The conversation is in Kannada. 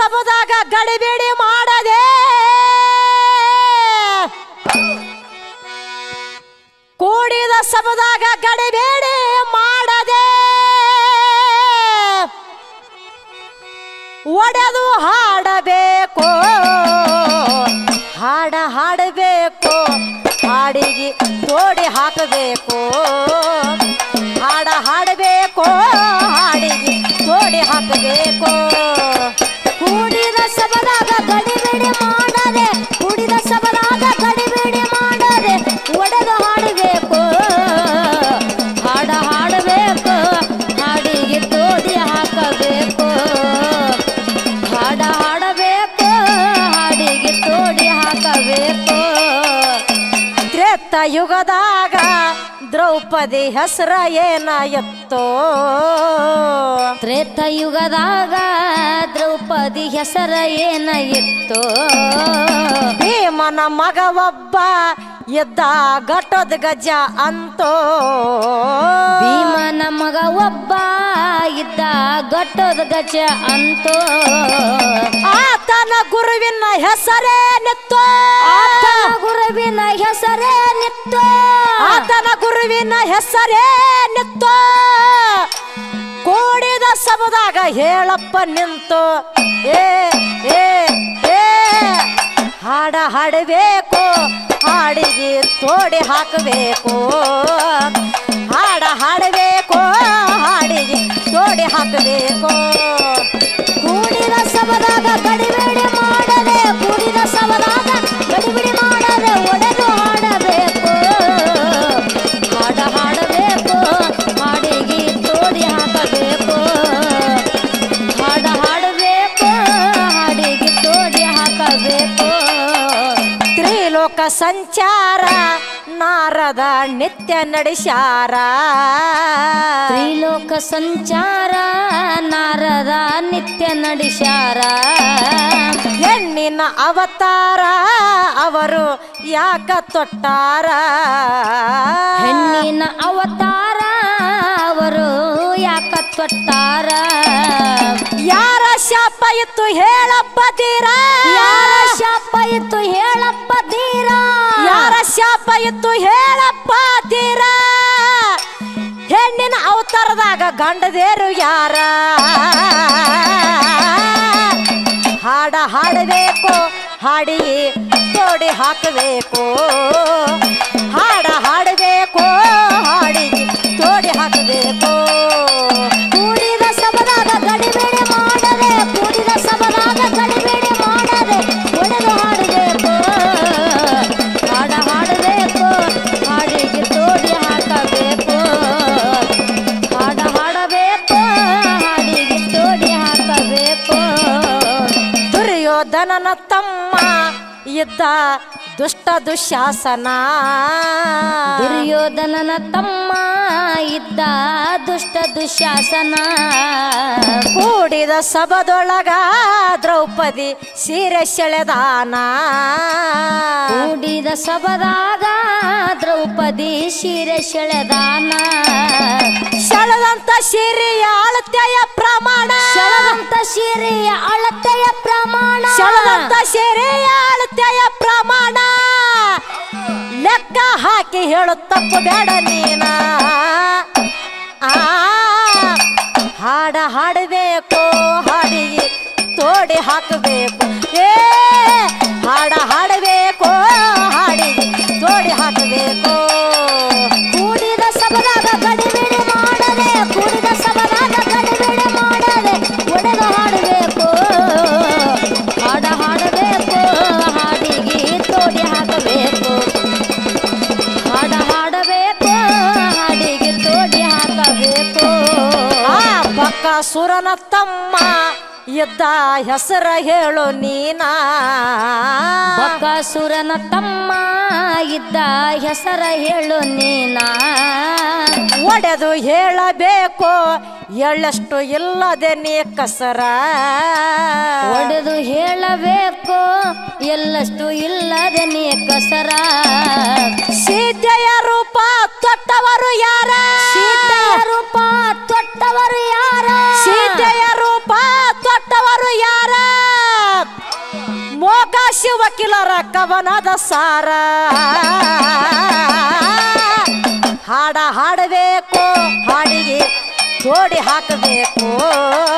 ಸಬದಾಗ ಗಡಿಬಿಡಿ ಮಾಡದೆ ಕೂಡಿದ ಸಬದಾಗ ಗಡಿಬೇಡಿ ಮಾಡದೆ ಒಡೆದು ಹಾಡಬೇಕು ಹಾಡ ಹಾಡಬೇಕು ಹಾಡಿಗೆ ತೋಡಿ ಹಾಕಬೇಕು ಹಾಡ ಹಾಡಬೇಕು ಹಾಡಿಗೆ ತೋಡಿ ಹಾಕಬೇಕು ಕೂಡಿದ ಸಬದಾಗ ಗಡಿಬಿಡಿ ಮಾಡದೆ ಕೂಡಿದ ಸಬದಾಗ ಗಡಿಬಿಡಿ ಮಾಡದೆ ಒಡೆದು ಹಾಡಬೇಕು ಹಾಡ ಹಾಡಬೇಕು ಹಾಡಿಗೆ ತೋಡಿ ಹಾಕಬೇಕು ಹಾಡ ಹಾಡಬೇಕು ಹಾಡಿಗೆ ತೋಡಿ ಹಾಕಬೇಕು ತ್ರೇತ ಯುಗದಾಗ ದ್ರೌಪದಿ ಹೆಸರ ಏನ ಎತ್ತೋ ತ್ರೇತಯುಗದಾಗ ದ್ರೌಪದಿ ಹೆಸರ ಏನ ಇತ್ತು ಭೀಮನ ಮಗ ಒಬ್ಬ ಎದ್ದ ಘಟೋದ್ ಗಜ ಅಂತೋ ಭೀಮನ ಮಗ ಒಬ್ಬ ಇದ್ದ ಗಟ್ಟೋದ ಗಜ ಅಂತೋ ಆತನ ಗುರುವಿನ ಹೆಸರೇ ನಿತ್ತೋ ಆತನ ಗುರುವಿನ ಹೆಸರೇ ನಿತ್ತು ಆತನ ಗುರುವಿನ ಹೆಸರೇ ನಿತ್ತೋ ಕೂಡಿದ ಸಬದಾಗ ಹೇಳಪ್ಪ ನಿಂತು ಏ ಏ ಏ ಹಾಡ ಹಾಡಬೇಕು ಹಾಡಿಗೆ ತೋಡಿ ಹಾಕಬೇಕು ಹಾಡ ಹಾಡಬೇಕು ಹಾಡಿಗೆ ತೋಡಿ ಹಾಕಬೇಕು ಕೂಡಿದ ಸಬದಾಗ ಗಡಿಬಿಡಿ ಮಾಡದೆ ಕೂಡಿದ ಸಬದಾಗ ಗಡಿಬಿಡಿ ಮಾಡದೆ ಒಡೆದು ಹಾಡಬೇಕು ಹಾಡ ಹಾಡಬೇಕು ಹಾಡಿಗೆ ತೋಡಿ ಹಾಕಬೇಕು ಹಾಡ ಹಾಡಬೇಕು ಹಾಡಿಗೆ ತೋಡಿ ಹಾಕಬೇಕು ತ್ರಿಲೋಕ ಸಂಚಾರ ನಾರದ ನಿತ್ಯ ನಡೆಸ್ಯಾರ ತ್ರಿಲೋಕ ಸಂಚಾರ ನಾರದ ನಿತ್ಯ ನಡೆಸ್ಯಾರ ಹೆಣ್ಣಿನ ಅವತಾರ ಅವರು ಯಾಕ ತೊಟ್ಟಾರ ಹೆಣ್ಣಿನ ಅವತಾರ ಅವರು ಯಾಕ ತೊಟ್ಟಾರ ಯಾರ ಶಾಪ ಇತ್ತು ಹೇಳಪ್ಪ ತೀರ ಯಾರ ಶಾಪ ಇತ್ತು ಹೇಳಪ್ಪ ತೀರ ಯಾರ ಶಾಪ ಇತ್ತು ಹೇಳಪ್ಪ ತೀರ ಹೆಣ್ಣಿನ ಅವತಾರದಾಗ ಗಂಡದೇರು ಯಾರ ಹಾಡ ಹಾಡಬೇಕು ಹಾಡಿ ತೋಡಿ ಹಾಕಬೇಕು ಹಾಡ ಹಾಡಬೇಕು ಹಾಡಿ ತೋಡಿ ಹಾಕಬೇಕು ಕೂಡಿದ ಸಬದಾಗ ಗಡಿಬಿಡಿ ಮಾಡದೆ ಕೂಡಿದ ಸಬದಾಗ ಗಡಿಬಿಡಿ ಮಾಡದೆ ಒಡೆದು ಹಾಡಬೇಕು ಹಾಡ ಹಾಡಬೇಕು ಹಾಡಿಗೆ ತೋಡಿ ಹಾಕಬೇಕು ಹಾಡ ಹಾಡಬೇಕು ಹಾಡಿಗೆ ತೋಡಿ ಹಾಕಬೇಕು ದುರ್ಯೋಧನನ ತಮ್ಮ ಇದ್ದ ದುಷ್ಟ ದುಶಾಸನ ದುರ್ಯೋಧನನ ತಮ್ಮ ಇದ್ದ ದುಷ್ಟ ದುಶಾಸನ ಕೂಡಿದ ಸಬದೊಳಗ ದ್ರೌಪದಿ ಸೀರೆ ಸೆಳೆದಾನ ಕೂಡಿದ ಸಬದಾಗ ದ್ರೌಪದಿ ಶಿರೆ ಸೆಳೆದಾನ ಸೆಳೆದಂತ ಸೀರೆಯ ಅಳತೆಯ ಪ್ರಮಾಣ ಸೆಳೆದಂತ ಶಿರೆಯ ಅಳತೆಯ ಪ್ರಮಾಣ ಸೆಳೆದಂತ ಸೀರೆಯ ಅಳತೆಯ ಪ್ರಮಾಣ ಲೆಕ್ಕ ಹಾಕಿ ಹೇಳು ತಪ್ಪು ಬೇಡ ನೀನ ಆ ಹಾಡ ಹಾಡಬೇಕು ಹಾಡಿಗೆ ತೋಡಿ ಹಾಕಬೇಕು ಏ ಹಾಡ ಹಾಡಬೇಕು ಹಾಡಿಗೆ ತೋಡಿ ಹಾಕಬೇಕು ಕೂಡಿದ ಸಬದಾಗ ಗಡಿಬಿಡಿ ಮಾಡದೆ ಕೂಡಿದ ಸಬದಾಗ ಗಡಿಬಿಡಿ ಮಾಡದೆ ಒಡೆದು ಹಾಡಬೇಕು ಹಾಡ ಹಾಡಬೇಕು ಹಾಡಿಗೆ ತೋಡಿ ಹಾಕಬೇಕು ಹಾಡ ಹಾಡಬೇಕು ಹಾಡಿಗೆ ತೋಡಿ ಹಾಕಬೇಕು ಆ ಬಕಾಸುರನ ತಮ್ಮ ಇದ್ದ ಹೆಸರ ಹೇಳು ನೀನಾ ಬಕಾಸುರನ ತಮ್ಮ ಇದ್ದ ಹೆಸರ ಹೇಳು ನೀನ ಒಡೆದು ಹೇಳಬೇಕು ಎಳ್ಳಷ್ಟು ಇಲ್ಲದೆ ನೀ ಕಸರ ಒಡೆದು ಹೇಳಬೇಕು ಎಲ್ಲಷ್ಟು ಇಲ್ಲದೆ ನೀ ಕಸರ ಸೀತೆಯ ರೂಪ ತೊಟ್ಟವರು ಯಾರ ಸೀತೆಯ ರೂಪ ತೊಟ್ಟವರು ಯಾರ ಸೀತೆಯ ರೂಪ ತೊಟ್ಟವರು ಯಾರ ಸಾರ ಹಾಡ ಹಾಡಬೇಕು ಹಾಡಿಗೆ ಜೋಡಿ ಹಾಕಬೇಕು